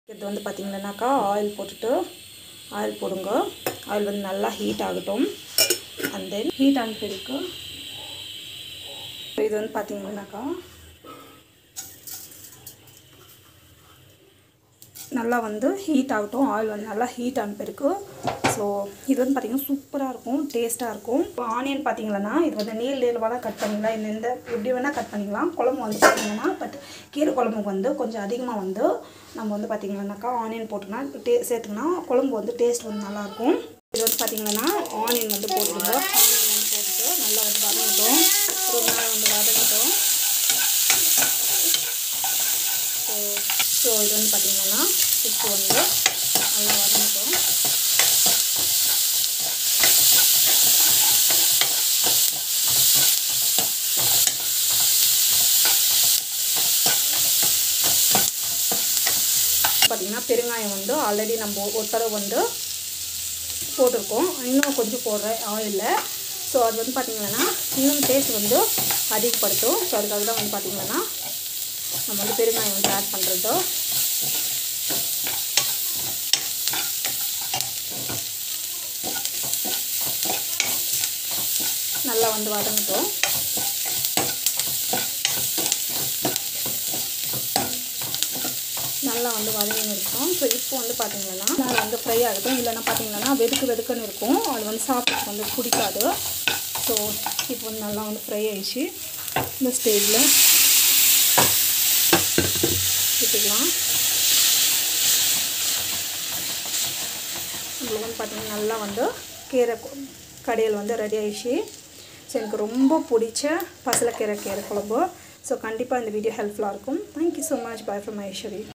இது வந்து பார்த்திங்கன்னாக்கா ஆயில் போட்டுட்டு ஆயில் போடுங்க ஆயில் வந்து நல்லா ஹீட் ஆகட்டும் அண்ட் தென் ஹீட் ஆன பிறகு இது வந்து பார்த்திங்கன்னாக்கா நல்லா வந்து ஹீட் ஆகட்டும் ஆயில் வந்து நல்லா ஹீட் ஆன பிறகு ஸோ இது வந்து பார்த்திங்கன்னா சூப்பராக இருக்கும் டேஸ்ட்டாக இருக்கும் இப்போ ஆனியன் பார்த்தீங்கன்னா இது வந்து நீள் நீளவாக கட் பண்ணிக்கலாம் இந்த இந்த எப்படி வேணால் கட் பண்ணிக்கலாம் குழம்பு வந்து பார்த்திங்கன்னா பட் கீரை குழம்புக்கு வந்து கொஞ்சம் அதிகமாக வந்து நம்ம வந்து பார்த்திங்கன்னாக்கா ஆனியன் போட்டோம்னா டே சேர்த்துக்கினா குழம்பு வந்து டேஸ்ட் வந்து நல்லாயிருக்கும் இது வந்து பார்த்திங்கன்னா ஆனியன் வந்து போட்டுருங்க ஆனியன் வந்து போட்டுட்டு நல்லா வந்து வதங்கட்டும் ரொம்ப நேரம் வந்து வதங்கட்டும் ஸோ ஸோ இது வந்து பார்த்திங்கன்னா உப்பு வந்து நல்லா வதங்கட்டும் பார்த்திங்கன்னா பெருங்காயம் வந்து ஆல்ரெடி நம்ம ஒரு தடவை வந்து போட்டிருக்கோம் இன்னும் கொஞ்சம் போடுறேன் ஆயிலில் ஸோ அது வந்து பார்த்திங்கன்னா இன்னும் டேஸ்ட் வந்து அதிகப்படுத்தும் ஸோ அதுக்காக தான் வந்து பார்த்திங்கன்னா நம்ம வந்து பெருங்காயம் வந்து ஆட் பண்ணுறது நல்லா வந்து வதங்கட்டும் நல்லா வந்து வதங்கி இருக்கும் ஸோ இப்போ வந்து பார்த்திங்கன்னா நல்லா வந்து ஃப்ரை ஆகட்டும் இல்லைன்னா பார்த்தீங்கன்னா வெதுக்கு வெதுக்குன்னு இருக்கும் அது வந்து சாப்பிட்டு வந்து பிடிக்காது ஸோ இப்போ வந்து நல்லா வந்து ஃப்ரை ஆயிடுச்சு இந்த ஸ்டேஜில் விட்டுக்கலாம் இதில் வந்து பார்த்திங்கன்னா நல்லா வந்து கீரை கொ- கடையில் வந்து ரெடி ஆயிடுச்சு ஸோ எனக்கு ரொம்ப பிடிச்ச பசலக்கீரை கீரை குழம்பு ஸோ கண்டிப்பாக இந்த வீடியோ ஹெல்ப்ஃபுல்லாக இருக்கும் thank you so much bye from Ishari